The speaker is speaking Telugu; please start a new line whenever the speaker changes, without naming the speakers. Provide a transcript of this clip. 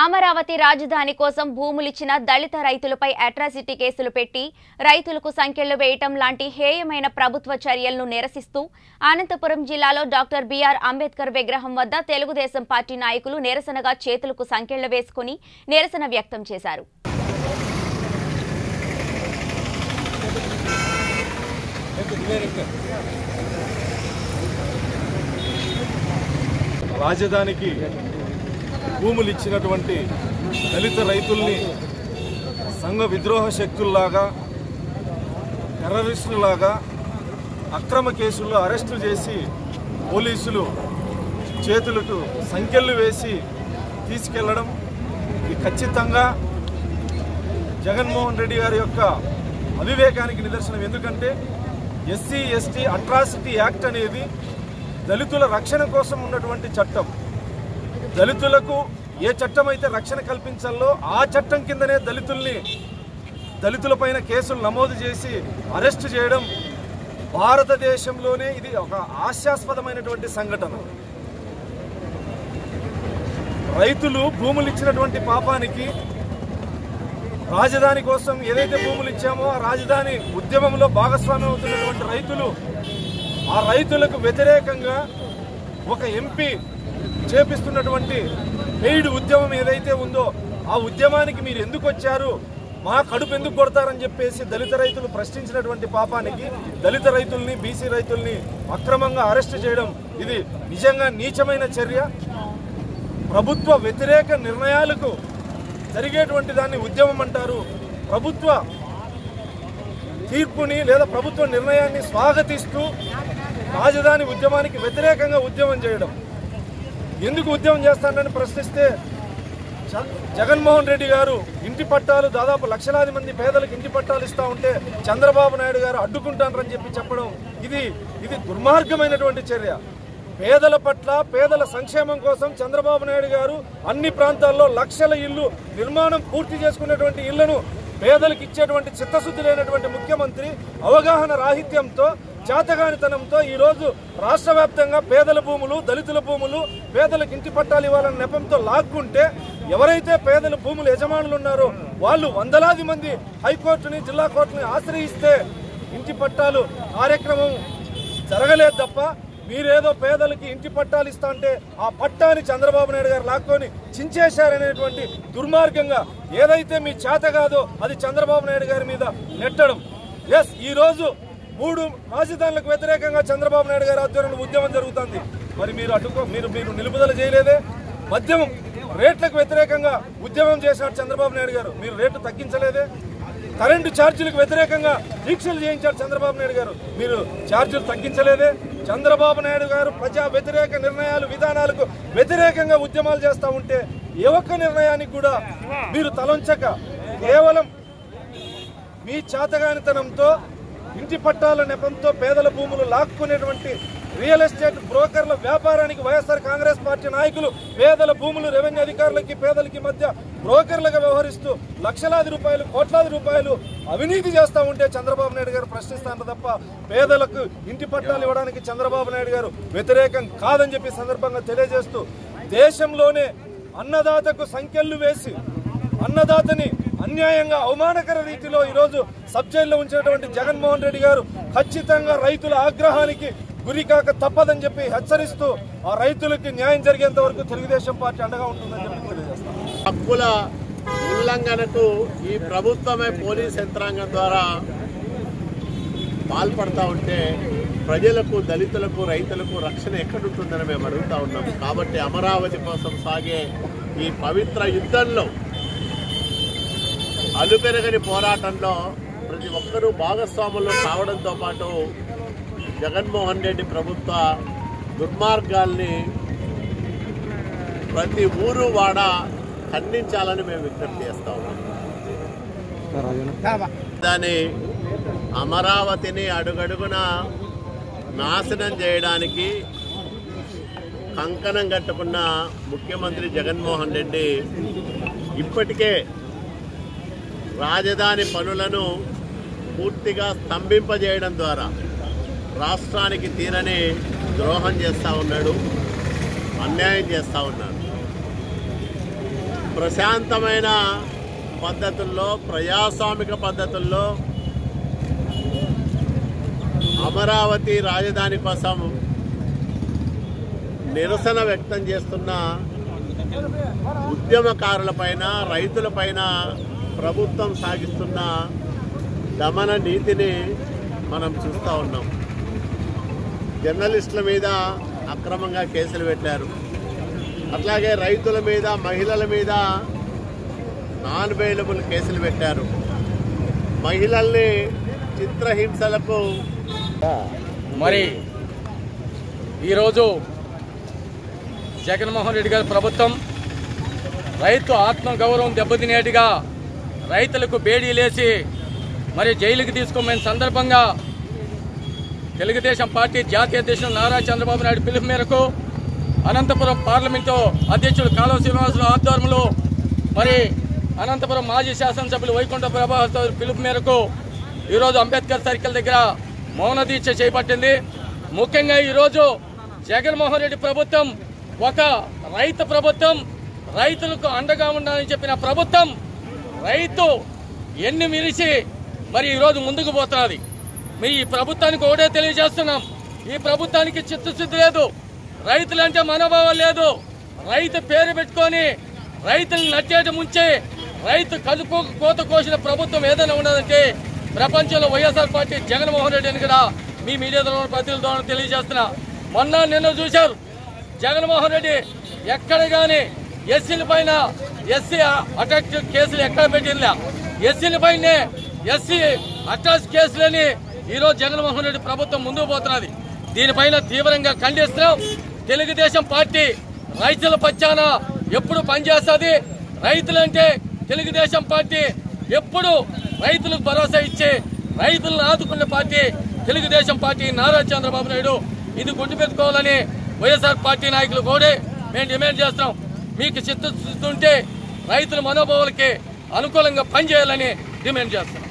అమరావతి రాజధాని కోసం భూములిచ్చిన దళిత రైతులపై అట్రాసిటీ కేసులు పెట్టి రైతులకు సంఖ్యలు వేయటం లాంటి హేయమైన ప్రభుత్వ చర్యలను నిరసిస్తూ అనంతపురం జిల్లాలో డాక్టర్ బిఆర్ అంబేద్కర్ విగ్రహం వద్ద తెలుగుదేశం పార్టీ నాయకులు నిరసనగా చేతులకు సంఖ్యలు వేసుకుని నిరసన వ్యక్తం చేశారు
రాజధానికి భూములు ఇచ్చినటువంటి దళిత రైతుల్ని సంఘ విద్రోహ శక్తుల్లాగా టెర్రరిస్టులాగా అక్రమ కేసుల్లో అరెస్టు చేసి పోలీసులు చేతులకు సంఖ్యలు వేసి తీసుకెళ్లడం ఇది ఖచ్చితంగా జగన్మోహన్ రెడ్డి గారి యొక్క అవివేకానికి నిదర్శనం ఎందుకంటే ఎస్సీ ఎస్టీ అట్రాసిటీ యాక్ట్ అనేది దళితుల రక్షణ కోసం ఉన్నటువంటి చట్టం దళితులకు ఏ చట్టం అయితే రక్షణ కల్పించాలో ఆ చట్టం కిందనే దళితుల్ని దళితులపైన కేసులు నమోదు చేసి అరెస్ట్ చేయడం భారతదేశంలోనే ఇది ఒక హాస్యాస్పదమైనటువంటి సంఘటన రైతులు భూములు ఇచ్చినటువంటి పాపానికి రాజధాని కోసం ఏదైతే భూములు ఇచ్చామో ఆ రాజధాని ఉద్యమంలో భాగస్వామ్యం అవుతున్నటువంటి రైతులు ఆ రైతులకు వ్యతిరేకంగా ఒక ఎంపీ చేపిస్తున్నటువంటి పెయిడ్ ఉద్యమం ఏదైతే ఉందో ఆ ఉద్యమానికి మీరు ఎందుకు వచ్చారు మా కడుపు ఎందుకు కొడతారని చెప్పేసి దళిత రైతులు ప్రశ్నించినటువంటి పాపానికి దళిత రైతుల్ని బీసీ రైతుల్ని అక్రమంగా అరెస్ట్ చేయడం ఇది నిజంగా నీచమైన చర్య ప్రభుత్వ వ్యతిరేక నిర్ణయాలకు జరిగేటువంటి దాన్ని ఉద్యమం అంటారు ప్రభుత్వ తీర్పుని లేదా ప్రభుత్వ నిర్ణయాన్ని స్వాగతిస్తూ రాజధాని ఉద్యమానికి వ్యతిరేకంగా ఉద్యమం చేయడం ఎందుకు ఉద్యమం చేస్తానని ప్రశ్నిస్తే జ- జగన్మోహన్ రెడ్డి గారు ఇంటి పట్టాలు దాదాపు లక్షలాది మంది పేదలకు ఇంటి పట్టాలు ఇస్తా ఉంటే చంద్రబాబు నాయుడు గారు అడ్డుకుంటారని చెప్పి చెప్పడం ఇది ఇది దుర్మార్గమైనటువంటి చర్య పేదల పట్ల పేదల సంక్షేమం కోసం చంద్రబాబు నాయుడు గారు అన్ని ప్రాంతాల్లో లక్షల ఇల్లు నిర్మాణం పూర్తి చేసుకున్నటువంటి ఇళ్లను పేదలకు ఇచ్చేటువంటి చిత్తశుద్ధి లేనటువంటి ముఖ్యమంత్రి అవగాహన రాహిత్యంతో చేతగానితనంతో ఈరోజు రాష్ట్ర వ్యాప్తంగా పేదల భూములు దళితుల భూములు పేదలకు ఇంటి పట్టాలు ఇవ్వాలన్న నెపంతో లాక్కుంటే ఎవరైతే పేదల భూములు యజమానులు ఉన్నారో వాళ్ళు వందలాది మంది హైకోర్టుని జిల్లా కోర్టుని ఆశ్రయిస్తే ఇంటి పట్టాలు కార్యక్రమం జరగలేదు తప్ప మీరేదో పేదలకి ఇంటి పట్టాలు ఇస్తా అంటే ఆ పట్టాని చంద్రబాబు నాయుడు గారు లాక్కొని చించేశారనేటువంటి దుర్మార్గంగా ఏదైతే మీ చేత కాదో అది చంద్రబాబు నాయుడు గారి మీద నెట్టడం ఎస్ ఈ రోజు మూడు రాజధానులకు వ్యతిరేకంగా చంద్రబాబు నాయుడు గారి ఆధ్వర్యంలో ఉద్యమం జరుగుతుంది మరి మీరు అడ్డుకో మీరు మీరు నిలుపుదల చేయలేదే మద్యం రేట్లకు వ్యతిరేకంగా ఉద్యమం చేశాడు చంద్రబాబు నాయుడు గారు మీరు రేటు తగ్గించలేదే కరెంటు ఛార్జీలకు వ్యతిరేకంగా దీక్షలు చేయించారు చంద్రబాబు నాయుడు గారు మీరు ఛార్జీలు తగ్గించలేదే చంద్రబాబు నాయుడు గారు ప్రజా వ్యతిరేక నిర్ణయాలు విధానాలకు వ్యతిరేకంగా ఉద్యమాలు చేస్తూ ఉంటే ఏ ఒక్క నిర్ణయానికి కూడా మీరు తలొంచక కేవలం మీ చేతగానితనంతో ఇంటి పట్టాల నెపంతో పేదల భూములు లాక్కునేటువంటి రియల్ ఎస్టేట్ బ్రోకర్ల వ్యాపారానికి వైఎస్ఆర్ కాంగ్రెస్ పార్టీ నాయకులు పేదల భూములు రెవెన్యూ అధికారులకి పేదలకి మధ్య బ్రోకర్లుగా వ్యవహరిస్తూ లక్షలాది రూపాయలు కోట్లాది రూపాయలు అవినీతి చేస్తూ ఉంటే చంద్రబాబు నాయుడు గారు ప్రశ్నిస్తాను తప్ప పేదలకు ఇంటి పట్టాలు ఇవ్వడానికి చంద్రబాబు నాయుడు గారు వ్యతిరేకం కాదని చెప్పి సందర్భంగా తెలియజేస్తూ దేశంలోనే అన్నదాతకు సంఖ్యలు వేసి అన్నదాతని అన్యాయంగా అవమానకర రీతిలో ఈరోజు సబ్ జైల్లో ఉంచినటువంటి జగన్మోహన్ రెడ్డి గారు ఖచ్చితంగా రైతుల ఆగ్రహానికి గురికాక తప్పదని చెప్పి హెచ్చరిస్తూ ఆ రైతులకి న్యాయం జరిగేంత వరకు తెలుగుదేశం పార్టీ అండగా ఉంటుందని చెప్పి తెలియజేస్తాం
హక్కుల ఉల్లంఘనకు ఈ ప్రభుత్వమే పోలీస్ యంత్రాంగం ద్వారా పాల్పడతా ఉంటే ప్రజలకు దళితులకు రైతులకు రక్షణ ఎక్కడుంటుందని మేము అడుగుతా ఉన్నాం కాబట్టి అమరావతి కోసం సాగే ఈ పవిత్ర యుద్ధంలో అలుపెరగని పోరాటంలో ప్రతి ఒక్కరూ భాగస్వాములు కావడంతో పాటు జగన్మోహన్ రెడ్డి ప్రభుత్వ దుర్మార్గాల్ని ప్రతి ఊరు వాడ ఖండించాలని మేము విజ్ఞప్తి చేస్తా ఉన్నాం దాని అమరావతిని అడుగడుగున నాశనం చేయడానికి కంకణం కట్టుకున్న ముఖ్యమంత్రి జగన్మోహన్ రెడ్డి ఇప్పటికే రాజధాని పనులను పూర్తిగా స్తంభింపజేయడం ద్వారా రాష్ట్రానికి తీరని ద్రోహం చేస్తూ ఉన్నాడు అన్యాయం చేస్తూ ఉన్నాడు ప్రశాంతమైన పద్ధతుల్లో ప్రజాస్వామిక పద్ధతుల్లో అమరావతి రాజధాని కోసం నిరసన వ్యక్తం చేస్తున్న ఉద్యమకారులపైన రైతులపైన ప్రభుత్వం సాగిస్తున్న దమన నీతిని మనం చూస్తూ ఉన్నాం జర్నలిస్టుల మీద అక్రమంగా కేసులు పెట్టారు అట్లాగే రైతుల మీద మహిళల మీద నాన్ బెయిలబుల్ కేసులు పెట్టారు మహిళల్ని చిత్రహింసలకు
మరి ఈరోజు జగన్మోహన్ రెడ్డి గారి ప్రభుత్వం రైతు ఆత్మగౌరవం దెబ్బతినేట్టుగా రైతులకు బేడీలేసి మరి జైలుకి తీసుకోమని సందర్భంగా తెలుగుదేశం పార్టీ జాతీయ అధ్యక్షుడు నారా చంద్రబాబు నాయుడు పిలుపు మేరకు అనంతపురం పార్లమెంటు అధ్యక్షుడు కాలువ శ్రీనివాసరావు ఆధ్వర్యంలో మరి అనంతపురం మాజీ శాసనసభ్యులు వైకుంఠ ప్రభాకర్ పిలుపు మేరకు ఈరోజు అంబేద్కర్ సర్కిల్ దగ్గర మౌన దీక్ష చేపట్టింది ముఖ్యంగా ఈరోజు జగన్మోహన్ రెడ్డి ప్రభుత్వం ఒక రైతు ప్రభుత్వం రైతులకు అండగా ఉండాలని చెప్పిన ప్రభుత్వం రైతు ఎన్ని మిరిసి మరి ఈరోజు ముందుకు పోతున్నది మీ ఈ ప్రభుత్వానికి ఒకటే తెలియజేస్తున్నాం ఈ ప్రభుత్వానికి చిత్తశుద్ధి లేదు రైతులంటే మనోభావం లేదు రైతు పేరు పెట్టుకొని రైతులను నట్టేట ముంచి రైతు కలుపు కోత కోసిన ప్రభుత్వం ఏదైనా ఉన్నదంటే ప్రపంచంలో వైఎస్ఆర్ పార్టీ జగన్మోహన్ రెడ్డి అని కూడా మీ మీడియా ద్వారా ప్రతినిధుల ద్వారా తెలియజేస్తున్నా మొన్న నిన్న చూశారు జగన్మోహన్ రెడ్డి ఎక్కడ గాని ఎస్సీల పైన ఎస్సీ అటాక్ కేసులు ఎక్కడ పెట్టిందా ఎస్సీల పైనే ఎస్సీ అటాక్ కేసులని ఈరోజు జగన్మోహన్ రెడ్డి ప్రభుత్వం ముందుకు పోతున్నది దీనిపైన తీవ్రంగా ఖండిస్తున్నాం తెలుగుదేశం పార్టీ రైతుల పచ్చాన ఎప్పుడు పనిచేస్తుంది రైతులంటే తెలుగుదేశం పార్టీ ఎప్పుడు రైతులకు భరోసా ఇచ్చి రైతులను ఆదుకున్న పార్టీ తెలుగుదేశం పార్టీ నారా చంద్రబాబు నాయుడు ఇది గుర్తుపెట్టుకోవాలని వైఎస్ఆర్ పార్టీ నాయకులు కూడా మేము డిమాండ్ చేస్తున్నాం మీకు చిత్తశుద్ధి ఉంటే రైతుల మనోభావాలకి అనుకూలంగా పనిచేయాలని డిమాండ్ చేస్తున్నాం